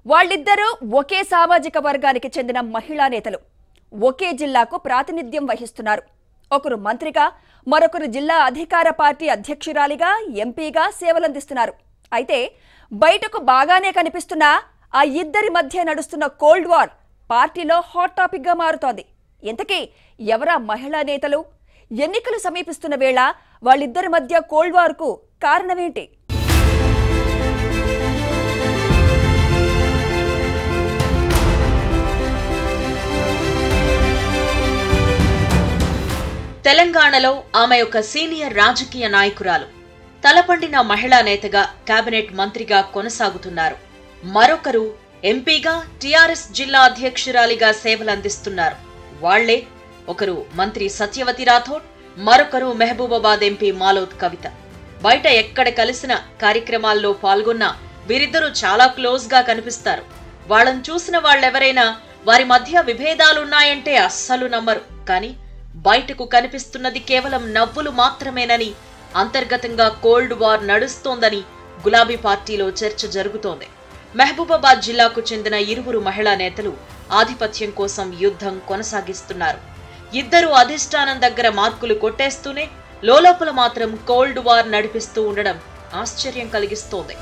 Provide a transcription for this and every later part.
వాళ్ళిద్దరూ ఒకే సామాజిక వర్గానికి చెందిన మహిళా నేతలు ఒకే జిల్లాకు ప్రాతినిధ్యం వహిస్తున్నారు ఒకరు మంత్రిగా మరొకరు జిల్లా అధికార పార్టీ అధ్యక్షురాలిగా ఎంపీగా సేవలందిస్తున్నారు అయితే బయటకు బాగానే కనిపిస్తున్నా ఆ ఇద్దరి మధ్య నడుస్తున్న కోల్డ్ వార్ పార్టీలో హాట్ టాపిక్ గా మారుతోంది ఇంతకీ ఎవరా మహిళా నేతలు ఎన్నికలు సమీపిస్తున్న వేళ వాళ్ళిద్దరి మధ్య కోల్డ్ వార్ కు కారణమేంటి తెలంగాణలో ఆమె ఒక సీనియర్ రాజకీయ నాయకురాలు తలపండిన మహిళా నేతగా కేబినెట్ మంత్రిగా కొనసాగుతున్నారు మరొకరు ఎంపీగా టీఆర్ఎస్ జిల్లా అధ్యక్షురాలిగా సేవలందిస్తున్నారు వాళ్లే ఒకరు మంత్రి సత్యవతి రాథోడ్ మరొకరు మెహబూబాబాద్ ఎంపీ మాలోత్ కవిత బయట ఎక్కడ కలిసిన కార్యక్రమాల్లో పాల్గొన్నా వీరిద్దరూ చాలా క్లోజ్ గా కనిపిస్తారు వాళ్ళని చూసిన వాళ్ళెవరైనా వారి మధ్య విభేదాలున్నాయంటే అస్సలు నమ్మరు కానీ బయటకు కనిపిస్తున్నది కేవలం నవ్వులు మాత్రమేనని అంతర్గతంగా కోల్డ్ వార్ నడుస్తోందని గులాబీ పార్టీలో చర్చ జరుగుతోంది మహబూబాబాద్ జిల్లాకు చెందిన ఇరువురు మహిళా నేతలు ఆధిపత్యం కోసం యుద్ధం కొనసాగిస్తున్నారు ఇద్దరు అధిష్టానం దగ్గర మార్కులు కొట్టేస్తూనే లోలోపల మాత్రం కోల్డ్ వార్ నడిపిస్తూ ఉండడం ఆశ్చర్యం కలిగిస్తోంది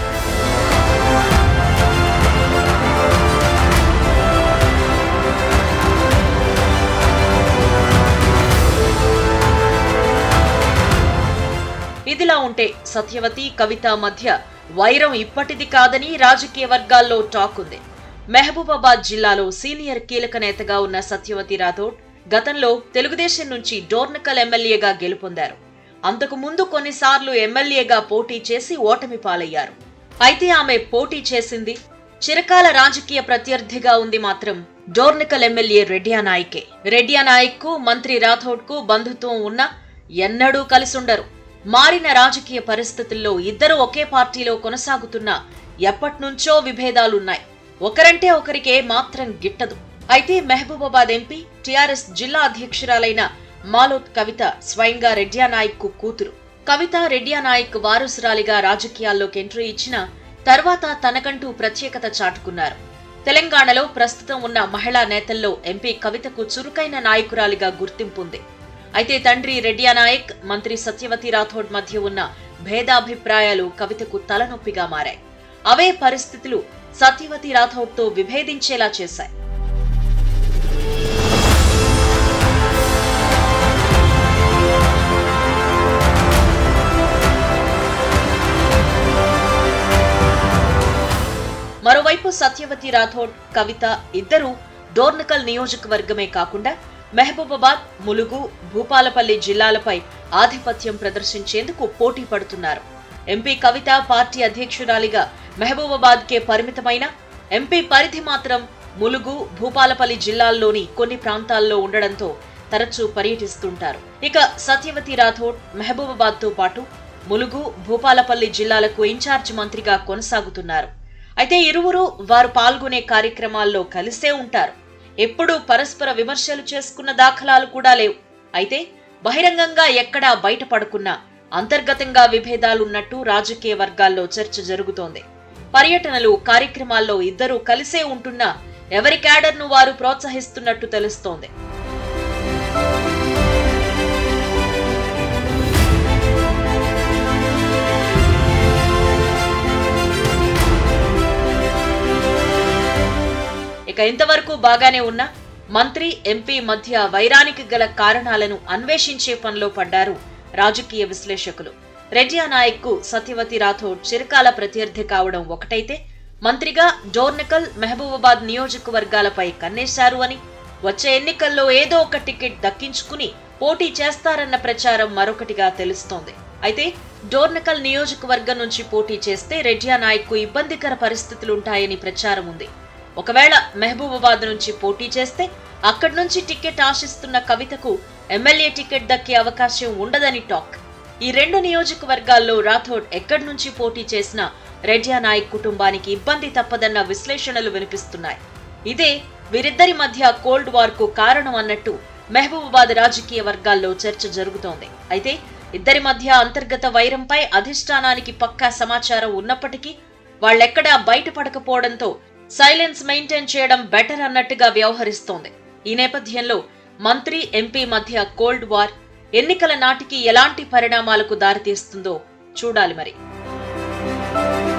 ఇదిలా ఉంటే సత్యవతి కవిత మధ్య వైరం ఇప్పటిది కాదని రాజకీయ వర్గాల్లో టాక్ ఉంది మహబూబాబాద్ జిల్లాలో సీనియర్ కీలక నేతగా ఉన్న సత్యవతి రాథోడ్ గతంలో తెలుగుదేశం నుంచి డోర్నకల్ ఎమ్మెల్యేగా గెలుపొందారు అంతకు ముందు కొన్నిసార్లు ఎమ్మెల్యేగా పోటీ చేసి ఓటమి పాలయ్యారు అయితే ఆమె పోటీ చేసింది చిరకాల రాజకీయ ప్రత్యర్థిగా ఉంది మాత్రం డోర్నకల్ ఎమ్మెల్యే రెడ్డియా నాయకే రెడ్డియా నాయక్ కు మంత్రి రాథోడ్ కు బంధుత్వం ఉన్నా ఎన్నడూ కలిసుండరు మారిన రాజకీయ పరిస్థితుల్లో ఇద్దరు ఒకే పార్టీలో కొనసాగుతున్నా ఎప్పట్నుంచో విభేదాలున్నాయి ఒకరంటే ఒకరికే మాత్రం గిట్టదు అయితే మహబూబాబాద్ ఎంపీ టిఆర్ఎస్ జిల్లా అధ్యక్షురాలైన మాలోత్ కవిత స్వయంగా రెడ్డియా నాయక్ కు కూతురు కవిత రెడ్డియా నాయక్ వారసురాలిగా రాజకీయాల్లోకి ఎంట్రీ ఇచ్చిన తర్వాత తనకంటూ ప్రత్యేకత చాటుకున్నారు తెలంగాణలో ప్రస్తుతం ఉన్న మహిళా నేతల్లో ఎంపీ కవితకు చురుకైన నాయకురాలిగా గుర్తింపు ఉంది అయితే తండ్రి రెడ్డియా నాయక్ మంత్రి సత్యవతి రాథోడ్ మధ్య ఉన్న భేదాభిప్రాయాలు కవితకు తలనొప్పిగా మారాయి అవే పరిస్థితులు సత్యవతి రాథోడ్తో విభేదించేలా చేశాయి మరోవైపు సత్యవతి రాథోడ్ కవిత ఇద్దరూ డోర్నకల్ నియోజకవర్గమే కాకుండా మహబూబాబాద్ ములుగు భూపాలపల్లి జిల్లాలపై ఆధిపత్యం ప్రదర్శించేందుకు పోటీ పడుతున్నారు ఎంపీ కవిత పార్టీ అధ్యక్షురాలిగా మహబూబాబాద్కే పరిమితమైన ఎంపీ పరిధి మాత్రం ములుగు భూపాలపల్లి జిల్లాల్లోని కొన్ని ప్రాంతాల్లో ఉండడంతో తరచూ పర్యటిస్తుంటారు ఇక సత్యవతి రాథోడ్ మహబూబాబాద్తో పాటు ములుగు భూపాలపల్లి జిల్లాలకు ఇన్ఛార్జ్ మంత్రిగా కొనసాగుతున్నారు అయితే ఇరువురు వారు పాల్గొనే కార్యక్రమాల్లో కలిసే ఉంటారు ఎప్పుడూ పరస్పర విమర్శలు చేసుకున్న దాఖలాలు కూడా లేవు అయితే బహిరంగంగా ఎక్కడా బయటపడకున్నా అంతర్గతంగా విభేదాలున్నట్టు రాజకీయ వర్గాల్లో చర్చ జరుగుతోంది పర్యటనలు కార్యక్రమాల్లో ఇద్దరూ కలిసే ఉంటున్నా ఎవరి క్యాడర్ను వారు ప్రోత్సహిస్తున్నట్టు తెలుస్తోంది ఇక ఇంతవరకు బాగానే ఉన్న మంత్రి ఎంపీ మధ్య వైరానికి గల కారణాలను అన్వేషించే పనిలో పడ్డారు రాజకీయ విశ్లేషకులు రెడ్డియా నాయక్ కు సత్యవతి రాథోడ్ చిరకాల ప్రత్యర్థి కావడం ఒకటైతే మంత్రిగా డోర్నకల్ మహబూబాబాద్ నియోజకవర్గాలపై కన్నేశారు అని వచ్చే ఎన్నికల్లో ఏదో ఒక టికెట్ దక్కించుకుని పోటీ చేస్తారన్న ప్రచారం మరొకటిగా తెలుస్తోంది అయితే డోర్నకల్ నియోజకవర్గం నుంచి పోటీ చేస్తే రెడ్డియా నాయక్ కు ఇబ్బందికర పరిస్థితులుంటాయని ప్రచారం ఉంది ఒకవేళ మహబూబాబాద్ నుంచి పోటీ చేస్తే అక్కడి నుంచి టికెట్ ఆశిస్తున్న కవితకు ఎమ్మెల్యే టికెట్ దక్కే అవకాశం ఉండదని టాక్ ఈ రెండు నియోజకవర్గాల్లో రాథోడ్ ఎక్కడి నుంచి పోటీ చేసినా రెడ్డియా నాయక్ కుటుంబానికి ఇబ్బంది తప్పదన్న విశ్లేషణలు వినిపిస్తున్నాయి ఇదే వీరిద్దరి మధ్య కోల్డ్ వార్ కు కారణం అన్నట్టు మహబూబాబాద్ రాజకీయ వర్గాల్లో చర్చ జరుగుతోంది అయితే ఇద్దరి మధ్య అంతర్గత వైరంపై అధిష్టానానికి పక్కా సమాచారం ఉన్నప్పటికీ వాళ్ళెక్కడా బయటపడకపోవడంతో సైలెన్స్ మెయింటైన్ చేయడం బెటర్ అన్నట్టుగా వ్యవహరిస్తోంది ఈ నేపథ్యంలో మంత్రి ఎంపీ మధ్య కోల్డ్ వార్ ఎన్నికల నాటికి ఎలాంటి పరిణామాలకు దారితీస్తుందో చూడాలి మరి